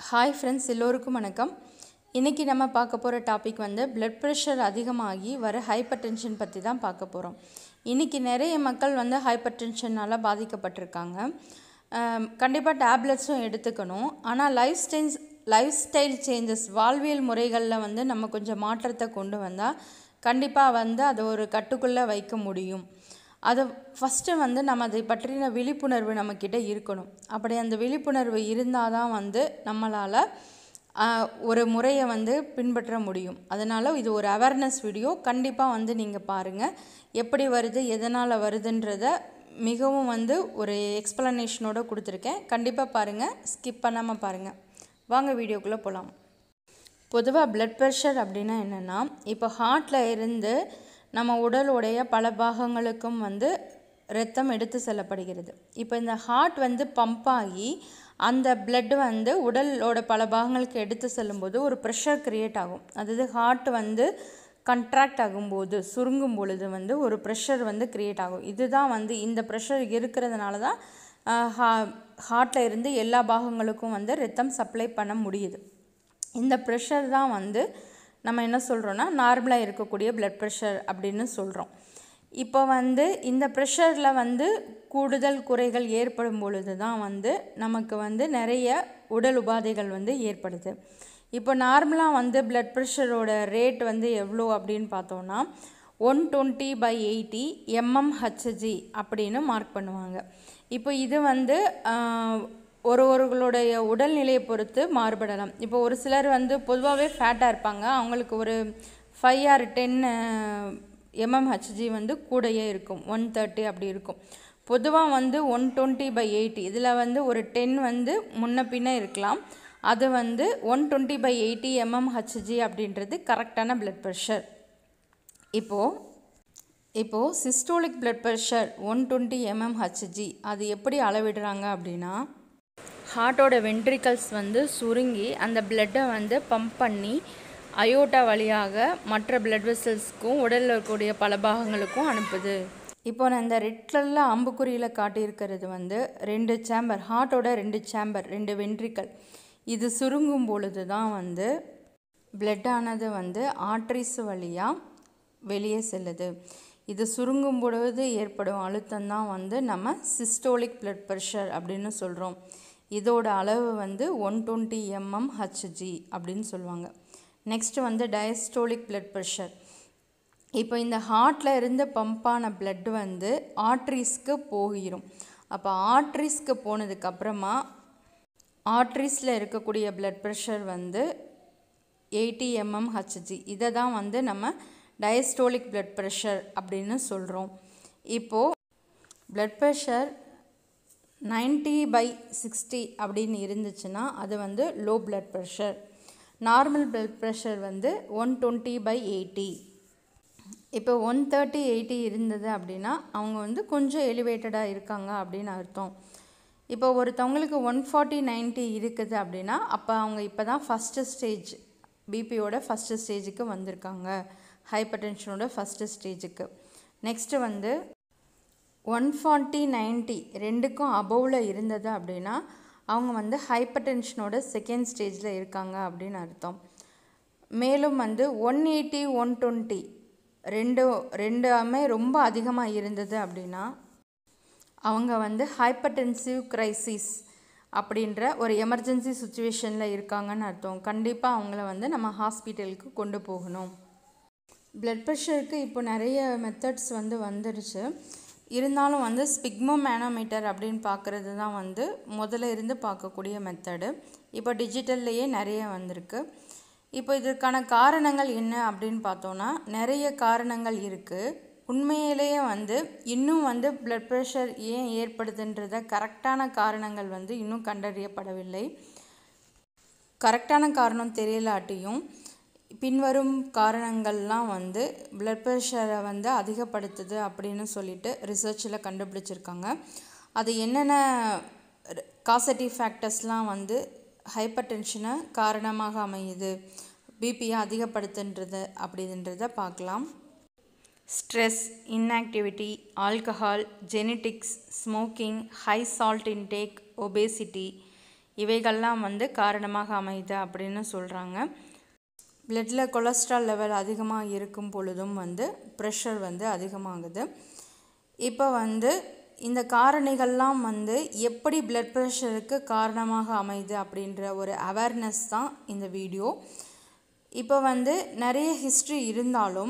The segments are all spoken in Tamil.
ஹாய் ஃப்ரெண்ட்ஸ் எல்லோருக்கும் வணக்கம் இன்றைக்கி நம்ம பார்க்க போகிற டாபிக் வந்து பிளட் ப்ரெஷர் அதிகமாகி வர ஹைப்பர் டென்ஷன் பற்றி தான் பார்க்க போகிறோம் இன்றைக்கி நிறைய மக்கள் வந்து ஹைப்பர் டென்ஷனால் பாதிக்கப்பட்டிருக்காங்க கண்டிப்பாக டேப்லெட்ஸும் எடுத்துக்கணும் ஆனால் lifestyles lifestyle changes வாழ்வியல் முறைகளில் வந்து நம்ம கொஞ்சம் மாற்றத்தை கொண்டு வந்தால் கண்டிப்பாக வந்து அதை ஒரு கட்டுக்குள்ளே வைக்க முடியும் அதை ஃபஸ்ட்டு வந்து நம்ம அதை பற்றின விழிப்புணர்வு நம்மக்கிட்ட இருக்கணும் அப்படி அந்த விழிப்புணர்வு இருந்தால் தான் வந்து நம்மளால் ஒரு முறையை வந்து பின்பற்ற முடியும் அதனால் இது ஒரு அவேர்னஸ் வீடியோ கண்டிப்பாக வந்து நீங்கள் பாருங்கள் எப்படி வருது எதனால் வருதுன்றத மிகவும் வந்து ஒரு எக்ஸ்ப்ளனேஷனோட கொடுத்துருக்கேன் கண்டிப்பாக பாருங்கள் ஸ்கிப் பண்ணாமல் பாருங்கள் வாங்க வீடியோக்குள்ளே போகலாம் பொதுவாக பிளட் ப்ரெஷர் அப்படின்னா என்னென்னா இப்போ ஹார்ட்டில் இருந்து நம்ம உடலுடைய பல பாகங்களுக்கும் வந்து ரத்தம் எடுத்து செல்லப்படுகிறது இப்போ இந்த ஹார்ட் வந்து பம்ப் ஆகி அந்த பிளட் வந்து உடலோட பல பாகங்களுக்கு எடுத்து செல்லும்போது ஒரு ப்ரெஷர் க்ரியேட் ஆகும் அதாவது ஹார்ட் வந்து கண்ட்ராக்ட் ஆகும்போது சுருங்கும் பொழுது வந்து ஒரு ப்ரெஷர் வந்து க்ரியேட் ஆகும் இதுதான் வந்து இந்த ப்ரெஷர் இருக்கிறதுனால தான் ஹா ஹார்ட்டில் இருந்து எல்லா பாகங்களுக்கும் வந்து ரத்தம் சப்ளை பண்ண முடியுது இந்த ப்ரெஷர் தான் வந்து நம்ம என்ன சொல்கிறோன்னா நார்மலாக இருக்கக்கூடிய பிளட் ப்ரெஷர் அப்படின்னு சொல்கிறோம் இப்போ வந்து இந்த ப்ரெஷரில் வந்து கூடுதல் குறைகள் ஏற்படும் பொழுது தான் வந்து நமக்கு வந்து நிறைய உடல் உபாதைகள் வந்து ஏற்படுது இப்போ நார்மலாக வந்து பிளட் ப்ரெஷரோட ரேட் வந்து எவ்வளோ அப்படின்னு பார்த்தோன்னா one twenty by eighty mmHg அப்படின்னு மார்க் பண்ணுவாங்க இப்போ இது வந்து ஒரு ஒருவர்களுடைய உடல்நிலையை பொறுத்து மாறுபடலாம் இப்போ ஒரு சிலர் வந்து பொதுவாகவே ஃபேட்டாக இருப்பாங்க அவங்களுக்கு ஒரு ஃபைவ் ஆர் டென் எம்எம்ஹெச்ஜி வந்து கூடையே இருக்கும் ஒன் தேர்ட்டி அப்படி இருக்கும் பொதுவாக வந்து ஒன் டுவெண்ட்டி பை எயிட்டி இதில் வந்து ஒரு டென் வந்து முன்ன பின்ன இருக்கலாம் அது வந்து one twenty by eighty mmHg அப்படின்றது கரெக்டான பிளட் ப்ரெஷர் இப்போது இப்போது systolic blood pressure one twenty mmHg அது எப்படி அளவிடுறாங்க அப்படின்னா ஹார்ட்டோட வென்ட்ரிக்கல்ஸ் வந்து சுருங்கி அந்த பிளட்டை வந்து பம்ப் பண்ணி அயோட்டா வழியாக மற்ற பிளட் வெசல்ஸ்க்கும் உடலில் இருக்கக்கூடிய பல பாகங்களுக்கும் அனுப்புது இப்போ நான் இந்த ரெட் கலரில் அம்புக்குறியில் காட்டியிருக்கிறது வந்து ரெண்டு சேம்பர் ஹார்ட்டோட ரெண்டு சேம்பர் ரெண்டு வென்ட்ரிக்கல் இது சுருங்கும் பொழுது தான் வந்து பிளட்டானது வந்து ஆட்ரிஸ் வழியாக வெளியே செல்லுது இது சுருங்கும் பொழுது ஏற்படும் அழுத்தம் தான் வந்து நம்ம சிஸ்டோலிக் பிளட் ப்ரெஷர் அப்படின்னு சொல்கிறோம் இதோட அளவு வந்து ஒன் டுவெண்ட்டி எம்எம் ஹச்ஜி அப்படின்னு சொல்லுவாங்க நெக்ஸ்ட் வந்து டயஸ்டோலிக் பிளட் ப்ரெஷர் இப்போ இந்த ஹார்ட்டில் இருந்து பம்பான பிளட் வந்து ஆட்ரிஸ்க்கு போகிரும் அப்போ ஆட்ரிஸ்க்கு போனதுக்கப்புறமா ஆட்ரிஸில் இருக்கக்கூடிய பிளட் ப்ரெஷர் வந்து எயிட்டி எம்எம் ஹச்ஜி இதை தான் வந்து நம்ம டயஸ்டோலிக் பிளட் ப்ரெஷர் அப்படின்னு சொல்கிறோம் இப்போது blood pressure ninety by sixty அப்படின்னு இருந்துச்சுன்னா அது வந்து low blood pressure normal blood pressure வந்து ஒன் டுவெண்ட்டி பை எயிட்டி இப்போ ஒன் தேர்ட்டி எயிட்டி இருந்தது அப்படின்னா அவங்க வந்து கொஞ்சம் எலிவேட்டடாக இருக்காங்க அப்படின்னு அர்த்தம் இப்போ ஒருத்தவங்களுக்கு ஒன் ஃபார்ட்டி நைன்ட்டி இருக்குது அப்படின்னா அப்போ அவங்க இப்போ தான் ஃபஸ்ட்டு ஸ்டேஜ் பிபியோட ஃபஸ்ட்டு ஸ்டேஜுக்கு வந்திருக்காங்க ஹைப்பர் டென்ஷனோட ஃபஸ்ட்டு ஸ்டேஜுக்கு நெக்ஸ்ட்டு வந்து ஒன் ஃபார்ட்டி நைன்ட்டி ரெண்டுக்கும் அபோவில் இருந்தது அப்படின்னா அவங்க வந்து ஹைப்பர் டென்ஷனோட செகண்ட் ஸ்டேஜில் இருக்காங்க அப்படின்னு அர்த்தம் மேலும் வந்து ஒன் எயிட்டி ஒன் டுவெண்ட்டி ரெண்டு ரெண்டுமே ரொம்ப அதிகமாக இருந்தது அப்படின்னா அவங்க வந்து ஹைப்பர்டென்சிவ் க்ரைசிஸ் அப்படின்ற ஒரு எமர்ஜென்சி சுச்சுவேஷனில் இருக்காங்கன்னு அர்த்தம் கண்டிப்பாக அவங்கள வந்து நம்ம ஹாஸ்பிட்டலுக்கு கொண்டு போகணும் பிளட் ப்ரெஷருக்கு இப்போ நிறைய மெத்தட்ஸ் வந்து வந்துருச்சு இருந்தாலும் வந்து ஸ்பிக்மோ மேனோமீட்டர் அப்படின்னு பார்க்குறது தான் வந்து முதல்ல இருந்து பார்க்கக்கூடிய மெத்தடு இப்போ டிஜிட்டல்லையே நிறைய வந்திருக்கு இப்போ இதற்கான காரணங்கள் என்ன அப்படின்னு பார்த்தோன்னா நிறைய காரணங்கள் இருக்குது உண்மையிலேயே வந்து இன்னும் வந்து பிளட் ப்ரெஷர் ஏன் ஏற்படுதுன்றத கரெக்டான காரணங்கள் வந்து இன்னும் கண்டறியப்படவில்லை கரெக்டான காரணம் தெரியலாட்டியும் பின்வரும் காரணங்கள்லாம் வந்து பிளட் ப்ரெஷரை வந்து அதிகப்படுத்துது அப்படின்னு சொல்லிட்டு ரிசர்ச்சில் கண்டுபிடிச்சிருக்காங்க அது என்னென்ன காசட்டிவ் ஃபேக்டர்ஸ்லாம் வந்து ஹைப்பர் டென்ஷனை காரணமாக அமையுது பிபியை அதிகப்படுத்துன்றது அப்படின்றத பார்க்கலாம் stress inactivity alcohol genetics smoking high salt intake obesity இவைகள்லாம் வந்து காரணமாக அமையுது அப்படின்னு சொல்கிறாங்க பிளட்டில் கொலஸ்ட்ரால் லெவல் அதிகமாக இருக்கும் பொழுதும் வந்து ப்ரெஷர் வந்து அதிகமாகுது இப்போ வந்து இந்த காரணிகள்லாம் வந்து எப்படி பிளட் ப்ரெஷருக்கு காரணமாக அமையுது அப்படின்ற ஒரு அவேர்னஸ் தான் இந்த வீடியோ இப்போ வந்து நிறைய ஹிஸ்ட்ரி இருந்தாலும்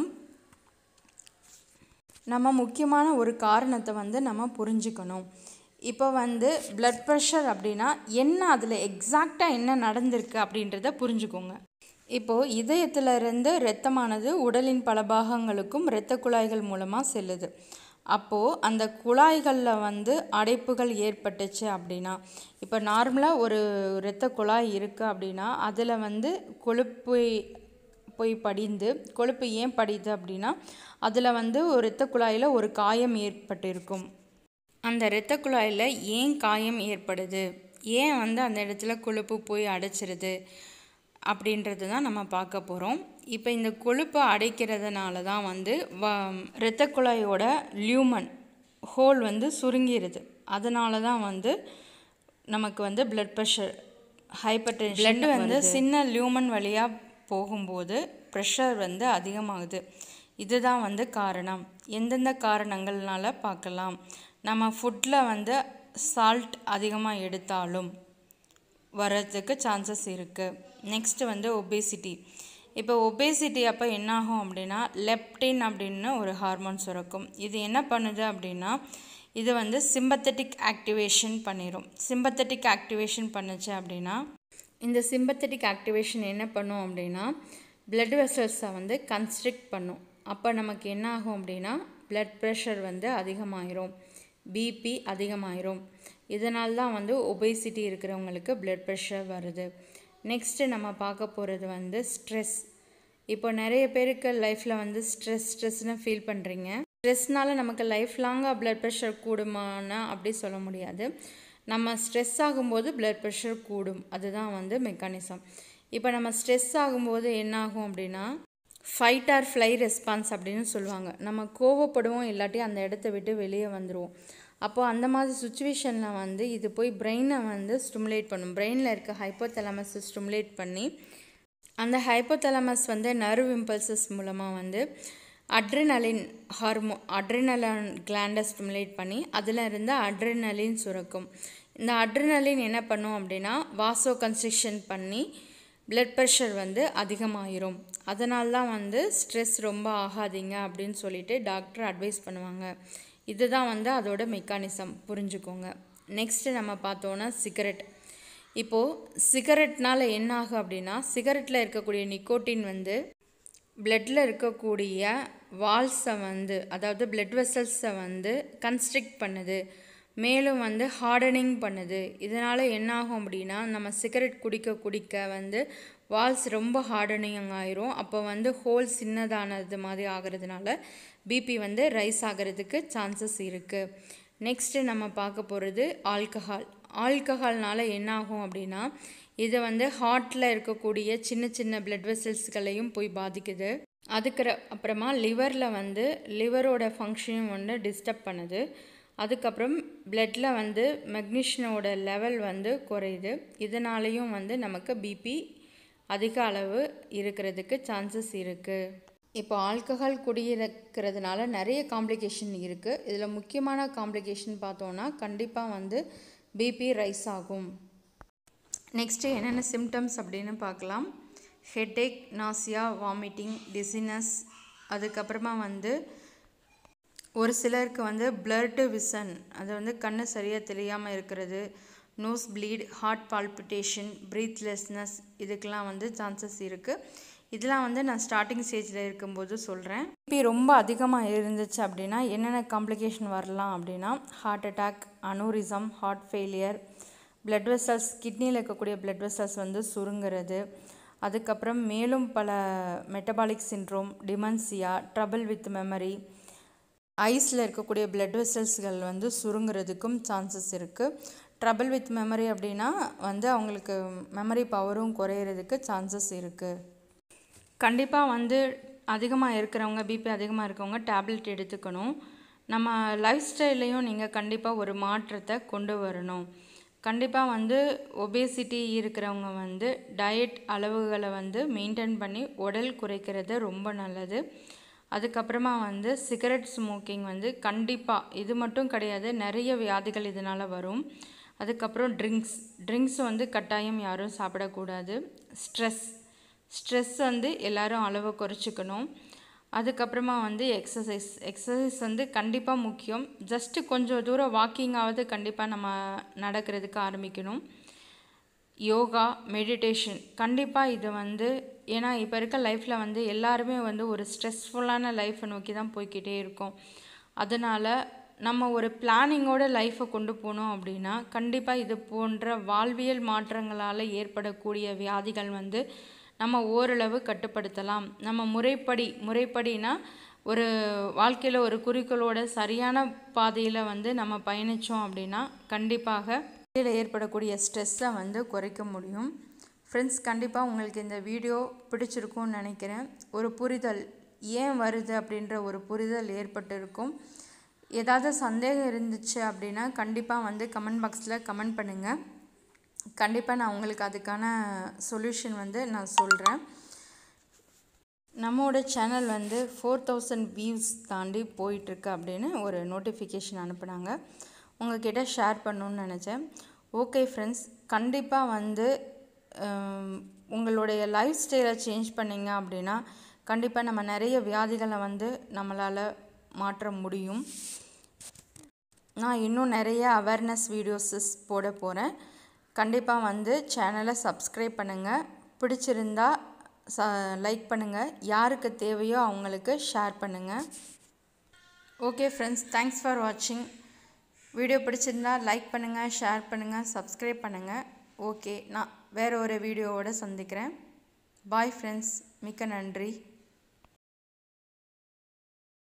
நம்ம முக்கியமான ஒரு காரணத்தை வந்து நம்ம புரிஞ்சுக்கணும் இப்போ வந்து பிளட் ப்ரெஷர் அப்படின்னா என்ன அதில் எக்ஸாக்டாக என்ன நடந்திருக்கு அப்படின்றத புரிஞ்சுக்கோங்க இப்போது இதயத்திலிருந்து இரத்தமானது உடலின் பல பாகங்களுக்கும் இரத்த குழாய்கள் மூலமாக செல்லுது அப்போது அந்த குழாய்களில் வந்து அடைப்புகள் ஏற்பட்டுச்சு அப்படின்னா இப்போ நார்மலாக ஒரு இரத்த குழாய் இருக்குது அப்படின்னா அதில் வந்து கொழுப்பு போய் படிந்து கொழுப்பு ஏன் படியுது அப்படின்னா அதில் வந்து ஒரு இரத்த குழாயில் ஒரு காயம் ஏற்பட்டிருக்கும் அந்த இரத்த குழாயில் ஏன் காயம் ஏற்படுது ஏன் வந்து அந்த இடத்துல கொழுப்பு போய் அடைச்சிருது அப்படின்றது தான் நம்ம பார்க்க போகிறோம் இப்போ இந்த கொழுப்பை அடைக்கிறதுனால தான் வந்து வ இரத்த குழாயோட லியூமன் ஹோல் வந்து சுருங்கிடுது அதனால தான் வந்து நமக்கு வந்து பிளட் ப்ரெஷர் ஹைப்பர் டென்ஷன் வந்து சின்ன லியூமன் வழியாக போகும்போது ப்ரெஷர் வந்து அதிகமாகுது இதுதான் வந்து காரணம் எந்தெந்த காரணங்கள்னால பார்க்கலாம் நம்ம ஃபுட்டில் வந்து சால்ட் அதிகமாக எடுத்தாலும் வர்றதுக்கு சான்சஸ் இருக்குது நெக்ஸ்ட்டு வந்து ஒபேசிட்டி இப்போ ஒபேசிட்டி அப்போ என்னாகும் அப்படின்னா லெப்டின் அப்படின்னு ஒரு ஹார்மோன் சுரக்கும் இது என்ன பண்ணுது அப்படின்னா இது வந்து சிம்பத்தட்டிக் ஆக்டிவேஷன் பண்ணிடும் சிம்பத்தட்டிக் ஆக்டிவேஷன் பண்ணுச்சு அப்படின்னா இந்த சிம்பத்தட்டிக் ஆக்டிவேஷன் என்ன பண்ணும் அப்படின்னா பிளட் வெசல்ஸை வந்து கன்ஸ்ட்ரிக்ட் பண்ணும் அப்போ நமக்கு என்ன ஆகும் அப்படின்னா பிளட் ப்ரெஷர் வந்து அதிகமாயிரும் பிபி அதிகமாயிரும் இதனால தான் வந்து ஒபேசிட்டி இருக்கிறவங்களுக்கு பிளட் ப்ரெஷர் வருது நெக்ஸ்ட்டு நம்ம பார்க்க போகிறது வந்து ஸ்ட்ரெஸ் இப்போ நிறைய பேருக்கு லைஃப்பில் வந்து ஸ்ட்ரெஸ் ஸ்ட்ரெஸ்னு ஃபீல் பண்ணுறீங்க ஸ்ட்ரெஸ்னால நமக்கு லைஃப் லாங்காக பிளட் ப்ரெஷர் கூடுமானா அப்படி சொல்ல முடியாது நம்ம ஸ்ட்ரெஸ் ஆகும்போது பிளட் ப்ரெஷர் கூடும் அதுதான் வந்து மெக்கானிசம் இப்போ நம்ம ஸ்ட்ரெஸ் ஆகும்போது என்ன ஆகும் அப்படின்னா ஃபைட் ஆர் ஃப்ளை ரெஸ்பான்ஸ் அப்படின்னு சொல்லுவாங்க நம்ம கோவப்படுவோம் இல்லாட்டி அந்த இடத்த விட்டு வெளியே வந்துடுவோம் அப்போது அந்த மாதிரி சுச்சுவேஷனில் வந்து இது போய் பிரெயினை வந்து ஸ்டிமுலேட் பண்ணும் பிரெயினில் இருக்க ஹைப்போதலமஸை ஸ்டிமுலேட் பண்ணி அந்த ஹைப்போதலமஸ் வந்து நர்வ் இம்பல்சஸ் மூலமாக வந்து அட்ரினலின் ஹார்மோ அட்ரினலன் கிளாண்டை ஸ்டிமுலேட் பண்ணி அதில் இருந்து அட்ரினலின் சுரக்கும் இந்த அட்ரினலின் என்ன பண்ணும் அப்படின்னா வாசோ கன்ஸ்ட்ரக்ஷன் பண்ணி பிளட் ப்ரெஷர் வந்து அதிகமாயிரும் அதனால தான் வந்து ஸ்ட்ரெஸ் ரொம்ப ஆகாதீங்க அப்படின்னு சொல்லிட்டு டாக்டர் அட்வைஸ் பண்ணுவாங்க இதுதான் வந்து அதோட மெக்கானிசம் புரிஞ்சுக்கோங்க நெக்ஸ்ட்டு நம்ம பார்த்தோன்னா சிகரெட் இப்போது சிகரெட்னால் என்ன ஆகும் அப்படின்னா சிகரெட்டில் இருக்கக்கூடிய நிக்கோட்டின் வந்து பிளட்டில் இருக்கக்கூடிய வால்ஸை வந்து அதாவது பிளட் வெசல்ஸை வந்து கன்ஸ்ட்ரிக்ட் பண்ணுது மேலும் வந்து ஹார்டனிங் பண்ணுது இதனால் என்ன ஆகும் அப்படின்னா நம்ம சிகரெட் குடிக்க குடிக்க வந்து வால்ஸ் ரொம்ப ஹார்டனிங் ஆயிரும் அப்போ வந்து ஹோல் சின்னதானது மாதிரி ஆகிறதுனால பிபி வந்து ரைஸ் ஆகிறதுக்கு சான்சஸ் இருக்குது நெக்ஸ்ட்டு நம்ம பார்க்க போகிறது ஆல்கஹால் ஆல்கஹால்னால என்ன ஆகும் அப்படின்னா இது வந்து ஹார்ட்டில் இருக்கக்கூடிய சின்ன சின்ன பிளட் வெசல்ஸ்களையும் போய் பாதிக்குது அதுக்கு அப்புறமா லிவரில் வந்து லிவரோட ஃபங்க்ஷனும் வந்து டிஸ்டர்ப் பண்ணுது அதுக்கப்புறம் பிளட்டில் வந்து மெக்னீஷியனோட லெவல் வந்து குறையுது இதனாலேயும் வந்து நமக்கு பிபி அதிக அளவு இருக்கிறதுக்கு சான்சஸ் இருக்குது இப்போ ஆல்கஹால் குடியிருக்கிறதுனால நிறைய காம்ப்ளிகேஷன் இருக்குது இதில் முக்கியமான காம்ப்ளிகேஷன் பார்த்தோன்னா கண்டிப்பாக வந்து பிபி ரைஸ் ஆகும் நெக்ஸ்ட்டு என்னென்ன சிம்டம்ஸ் அப்படின்னு பார்க்கலாம் ஹெட்டேக் நாசியா வாமிட்டிங் டிசினஸ் அதுக்கப்புறமா வந்து ஒரு சிலருக்கு வந்து பிளர்டு விசன் அது வந்து கண்ணு சரியாக தெரியாமல் இருக்கிறது nose bleed heart palpitation breathlessness இதுக்கெலாம் வந்து சான்சஸ் இருக்குது இதெல்லாம் வந்து நான் ஸ்டார்டிங் ஸ்டேஜில் இருக்கும்போது சொல்கிறேன் பிபி ரொம்ப அதிகமாக இருந்துச்சு அப்படின்னா என்னென்ன காம்ப்ளிகேஷன் வரலாம் அப்படின்னா heart attack aneurysm heart failure blood vessels கிட்னியில் இருக்கக்கூடிய பிளட் வெசல்ஸ் வந்து சுருங்கிறது அதுக்கப்புறம் மேலும் பல metabolic syndrome dementia trouble with memory ஐஸில் இருக்கக்கூடிய பிளட் வெசல்ஸ்கள் வந்து சுருங்குறதுக்கும் சான்சஸ் இருக்குது ட்ரபிள் வித் மெமரி அப்படின்னா வந்து அவங்களுக்கு மெமரி பவரும் குறையிறதுக்கு சான்சஸ் இருக்குது கண்டிப்பாக வந்து அதிகமாக இருக்கிறவங்க பிபி அதிகமாக இருக்கவங்க டேப்லெட் எடுத்துக்கணும் நம்ம லைஃப் ஸ்டைல்லையும் நீங்கள் கண்டிப்பாக ஒரு மாற்றத்தை கொண்டு வரணும் கண்டிப்பாக வந்து ஒபேசிட்டி இருக்கிறவங்க வந்து டயட் அளவுகளை வந்து மெயின்டைன் பண்ணி உடல் குறைக்கிறது ரொம்ப நல்லது அதுக்கப்புறமா வந்து சிகரெட் ஸ்மோக்கிங் வந்து கண்டிப்பாக இது மட்டும் கிடையாது நிறைய வியாதிகள் இதனால் வரும் அதுக்கப்புறம் ட்ரிங்க்ஸ் ட்ரிங்க்ஸ் வந்து கட்டாயம் யாரும் சாப்பிடக்கூடாது ஸ்ட்ரெஸ் ஸ்ட்ரெஸ் வந்து எல்லாரும் அளவு குறைச்சிக்கணும் அதுக்கப்புறமா வந்து எக்ஸசைஸ் எக்ஸசைஸ் வந்து கண்டிப்பாக முக்கியம் ஜஸ்ட்டு கொஞ்சம் தூரம் வாக்கிங்காவது கண்டிப்பாக நம்ம நடக்கிறதுக்கு ஆரம்பிக்கணும் யோகா மெடிடேஷன் கண்டிப்பாக இது வந்து ஏன்னா இப்போ இருக்க லைஃப்பில் வந்து எல்லாருமே வந்து ஒரு ஸ்ட்ரெஸ்ஃபுல்லான லைஃப்பை நோக்கி தான் போய்க்கிட்டே இருக்கோம் அதனால் நம்ம ஒரு பிளானிங்கோட லைஃப்பை கொண்டு போனோம் அப்படின்னா கண்டிப்பாக இது போன்ற வாழ்வியல் மாற்றங்களால் ஏற்படக்கூடிய வியாதிகள் வந்து நம்ம ஓரளவு கட்டுப்படுத்தலாம் நம்ம முறைப்படி முறைப்படினா ஒரு வாழ்க்கையில் ஒரு குறிக்கோளோட சரியான பாதையில் வந்து நம்ம பயணித்தோம் அப்படின்னா கண்டிப்பாக வாழ்க்கையில் ஏற்படக்கூடிய ஸ்ட்ரெஸ்ஸை வந்து குறைக்க முடியும் ஃப்ரெண்ட்ஸ் கண்டிப்பாக உங்களுக்கு இந்த வீடியோ பிடிச்சிருக்கும்னு நினைக்கிறேன் ஒரு புரிதல் ஏன் வருது அப்படின்ற ஒரு புரிதல் ஏற்பட்டிருக்கும் ஏதாவது சந்தேகம் இருந்துச்சு அப்படின்னா கண்டிப்பாக வந்து கமெண்ட் பாக்ஸில் கமெண்ட் பண்ணுங்கள் கண்டிப்பாக நான் உங்களுக்கு அதுக்கான சொல்யூஷன் வந்து நான் சொல்கிறேன் நம்மளோட சேனல் வந்து ஃபோர் தௌசண்ட் வியூஸ் தாண்டி போயிட்டுருக்கு அப்படின்னு ஒரு நோட்டிஃபிகேஷன் அனுப்புனாங்க உங்ககிட்ட ஷேர் பண்ணணுன்னு நினச்சேன் ஓகே ஃப்ரெண்ட்ஸ் கண்டிப்பாக வந்து உங்களுடைய லைஃப் ஸ்டைலை சேஞ்ச் பண்ணிங்க அப்படின்னா கண்டிப்பாக நம்ம நிறைய வியாதிகளை வந்து நம்மளால் மாற்ற முடியும் நான் இன்னும் நிறைய அவேர்னஸ் வீடியோஸஸ் போட போகிறேன் கண்டிப்பாக வந்து சேனலை சப்ஸ்கிரைப் பண்ணுங்கள் பிடிச்சிருந்தா ச லைக் பண்ணுங்கள் யாருக்கு தேவையோ அவங்களுக்கு ஷேர் பண்ணுங்கள் ஓகே ஃப்ரெண்ட்ஸ் தேங்க்ஸ் ஃபார் வாட்சிங் வீடியோ பிடிச்சிருந்தா லைக் பண்ணுங்கள் ஷேர் பண்ணுங்கள் சப்ஸ்கிரைப் பண்ணுங்கள் ஓகே நான் வேறு ஒரு வீடியோவோட சந்திக்கிறேன் பாய் ஃப்ரெண்ட்ஸ் மிக்க நன்றி